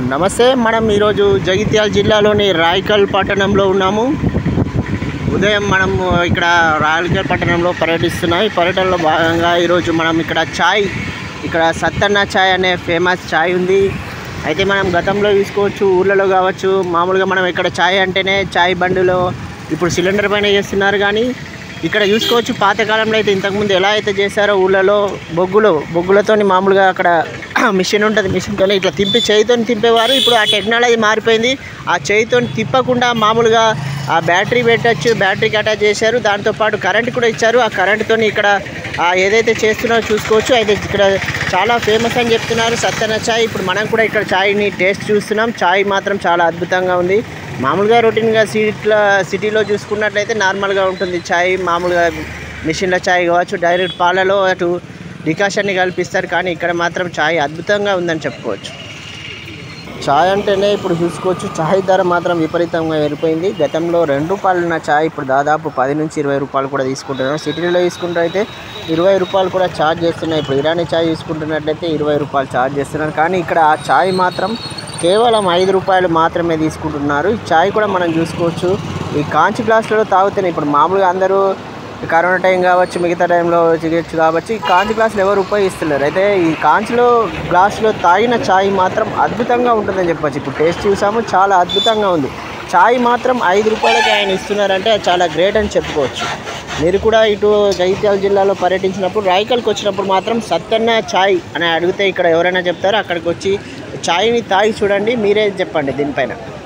నమస్తే మనం ఈరోజు జగిత్యాల జిల్లాలోని రాయకల్ పట్టణంలో ఉన్నాము ఉదయం మనం ఇక్కడ రాయకల్ పట్టణంలో పర్యటిస్తున్నాం ఈ పర్యటనలో భాగంగా ఈరోజు మనం ఇక్కడ ఛాయ్ ఇక్కడ సత్తన్న ఛాయ్ అనే ఫేమస్ ఛాయ్ ఉంది అయితే మనం గతంలో తీసుకోవచ్చు ఊర్లలో కావచ్చు మామూలుగా మనం ఇక్కడ ఛాయ్ అంటేనే ఛాయ్ బండిలో ఇప్పుడు సిలిండర్ పైన చేస్తున్నారు కానీ ఇక్కడ చూసుకోవచ్చు పాతకాలంలో అయితే ఇంతకుముందు ఎలా అయితే చేశారో ఊళ్ళలో బొగ్గులు బొగ్గులతోని మామూలుగా అక్కడ మిషన్ ఉంటుంది మిషన్తో ఇట్లా తిప్పి చేయితో తిప్పేవారు ఇప్పుడు ఆ టెక్నాలజీ మారిపోయింది ఆ చేయితో తిప్పకుండా మామూలుగా ఆ బ్యాటరీ పెట్టచ్చు బ్యాటరీకి అటాచ్ చేశారు దాంతోపాటు కరెంట్ కూడా ఇచ్చారు ఆ కరెంట్తో ఇక్కడ ఆ ఏదైతే చేస్తున్నారో చూసుకోవచ్చు అయితే ఇక్కడ చాలా ఫేమస్ అని చెప్తున్నారు సత్తన ఛాయ్ ఇప్పుడు మనం కూడా ఇక్కడ ఛాయ్ని టేస్ట్ చూస్తున్నాం ఛాయ్ మాత్రం చాలా అద్భుతంగా ఉంది మామూలుగా రొటీన్గా సిటీలో సిటీలో చూసుకున్నట్లయితే నార్మల్గా ఉంటుంది ఛాయ్ మామూలుగా మిషన్ల ఛాయ్ కావచ్చు డైరెక్ట్ పాలలో అటు డికాషన్ని కల్పిస్తారు కానీ ఇక్కడ మాత్రం ఛాయ్ అద్భుతంగా ఉందని చెప్పుకోవచ్చు ఛాయ్ అంటేనే ఇప్పుడు చూసుకోవచ్చు ఛాయ్ ధర మాత్రం విపరీతంగా ఏరిపోయింది గతంలో రెండు రూపాయలు ఉన్న ఛాయ్ ఇప్పుడు దాదాపు పది నుంచి ఇరవై రూపాయలు కూడా తీసుకుంటున్నారు సిటీలో తీసుకుంటే అయితే ఇరవై రూపాయలు కూడా ఛార్జ్ చేస్తున్నాయి ఇప్పుడు ఇరానీ ఛాయ్ తీసుకుంటున్నట్లయితే ఇరవై రూపాయలు ఛార్జ్ చేస్తున్నారు కానీ ఇక్కడ ఆ ఛాయ్ మాత్రం కేవలం ఐదు రూపాయలు మాత్రమే తీసుకుంటున్నారు ఈ ఛాయ్ కూడా మనం చూసుకోవచ్చు ఈ కాంచి గ్లాసులలో తాగుతేనే ఇప్పుడు మామూలుగా అందరూ కరోనా టైం కావచ్చు మిగతా టైంలో చేయొచ్చు కాబట్టి ఈ కాంచి గ్లాసులు ఎవరు ఉపయోగిస్తున్నారు అయితే ఈ కాంచిలో గ్లాసులో తాగిన ఛాయ్ మాత్రం అద్భుతంగా ఉంటుందని చెప్పొచ్చు ఇప్పుడు టేస్ట్ చూసాము చాలా అద్భుతంగా ఉంది ఛాయ్ మాత్రం ఐదు రూపాయలకి ఆయన ఇస్తున్నారంటే అది చాలా గ్రేట్ అని చెప్పుకోవచ్చు మీరు కూడా ఇటు జగిత్యాల జిల్లాలో పర్యటించినప్పుడు రాయకల్కి వచ్చినప్పుడు మాత్రం సత్తన్న ఛాయ్ అని అడిగితే ఇక్కడ ఎవరైనా చెప్తారో అక్కడికి వచ్చి ఛాయ్ని తాగి చూడండి మీరే చెప్పండి దీనిపైన